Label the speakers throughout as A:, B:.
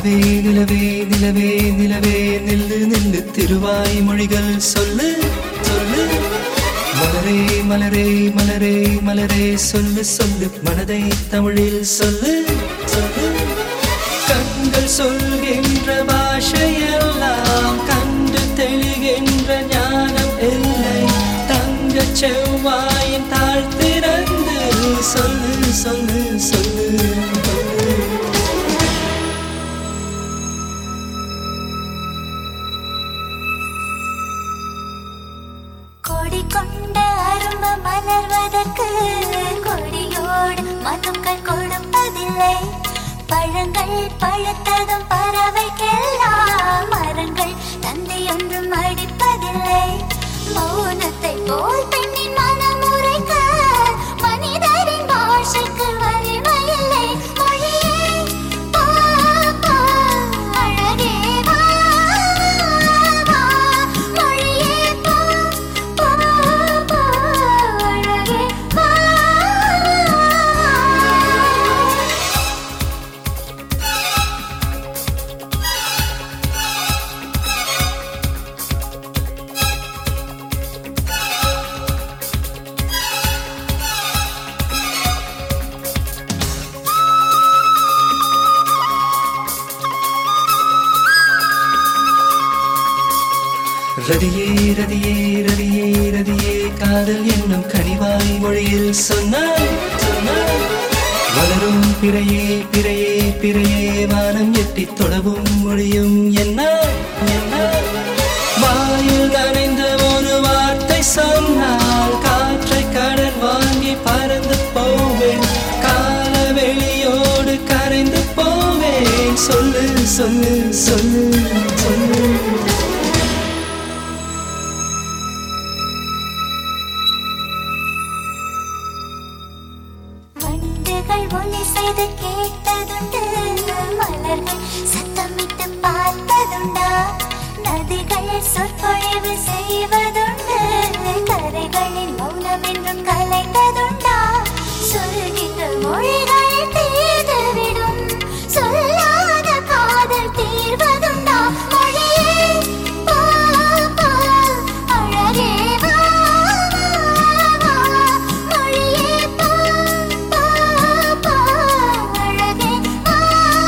A: நிலவே நிலவே நிலவே நிலவே நில்லு நில்லு திருவாய் மொழிகள் சொல்லு சொல்லு மலரே மலரே மலரே மலரே சொல்லு சொல்லு மனதை தமிழில் சொல்லு சொல்லு கண்கள் சொல்கின்ற பாஷையெல்லாம் கண்டு தெளிகின்ற ஞானம் இல்லை தங்கச் செவ்வாயின் தாழ்த்திறந்து சொல்லு சொல்லு சொல்லு
B: கொடி கொண்ட அரும்பு மலர்வதற்கு கொடியோடு மதுக்கள் கொடுப்பதில்லை பழங்கள் பழுத்ததும் பறவைக்கெல்லாம் மரங்கள் தந்தை ஒன்றும் அடிப்பதில்லை மௌனத்தை போல் பெண்ணின் மனம் உரைக்க மனிதரின் பாஷைக்கு வலிமையில்லை மொழியே பா, பா, அழகே வா, வா, மொழியே பா, பா, பா, அழகே வா, வா.
A: ரதியே ரதியே ரதியே ரதியே காதல் என்னும் கனிவாய் மொழியில் சொன்னாய் சொன்னாய் வளரும் பிறையே பிறையே பிறையே வானம் எட்டி தொடவும் மொழியும் என்ன என்ன வாயில் நனைந்த ஒரு வார்த்தை சொன்னால் காற்றை கடன் வாங்கி பறந்து போவேன் கால வெளியோடு கரைந்து போவேன் சொல்லு சொல்லு சொல்லு சொல்லு
B: வண்டுகள் ஒலி செய்து கேட்டதுண்டு மலர்கள் சத்தமிட்டு பார்த்ததுண்டா நதிகள் சொற்பொழிவு செய்வதுண்டு கரைகளின் மௌனம் என்றும் கலைந்ததுண்டா சொல்கின்ற மொழிகள் தீர்ந்துவிடும் சொல்லாத காதல் தீர்வதுண்டா மொழியே பா, பா, அழகே வா, வா, மொழியே பா, பா, பா, அழகே வா,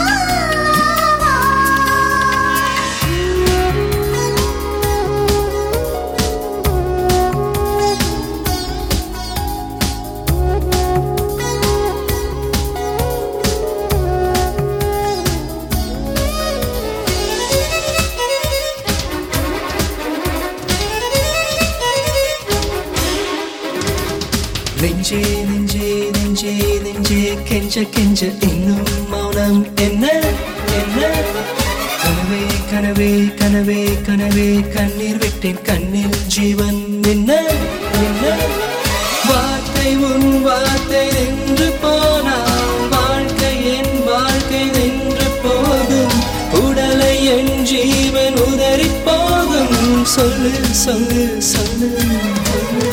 A: நெஞ்சே நெஞ்சே நெஞ்சே நெஞ்சே கெஞ்ச கெஞ்ச இன்னும் மௌனம் என்ன என்ன கனவே கனவே கனவே கனவே கண்ணீர் விட்டேன் கண்ணில் ஜீவன் என்ன என்ன வார்த்தை உன் வார்த்தை நின்று போனால் வாழ்க்கை என் வாழ்க்கை நின்று போகும் உடலை என் ஜீவன் உதறி போகும் சொல்லு சொல்லு சொல்லு சொல்லு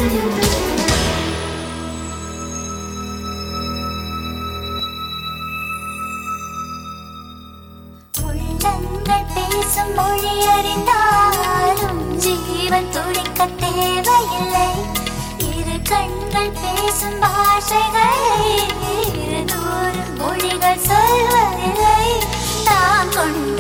B: உள்ளங்கள் பேசும் மொழி அறிந்தாலும் ஜீவன் துடிக்க தேவையில்லை இரு கண்கள் பேசும் பாஷைகளை இரு தூரம் மொழிகள் சொல்வதில்லை நான் கொண்ட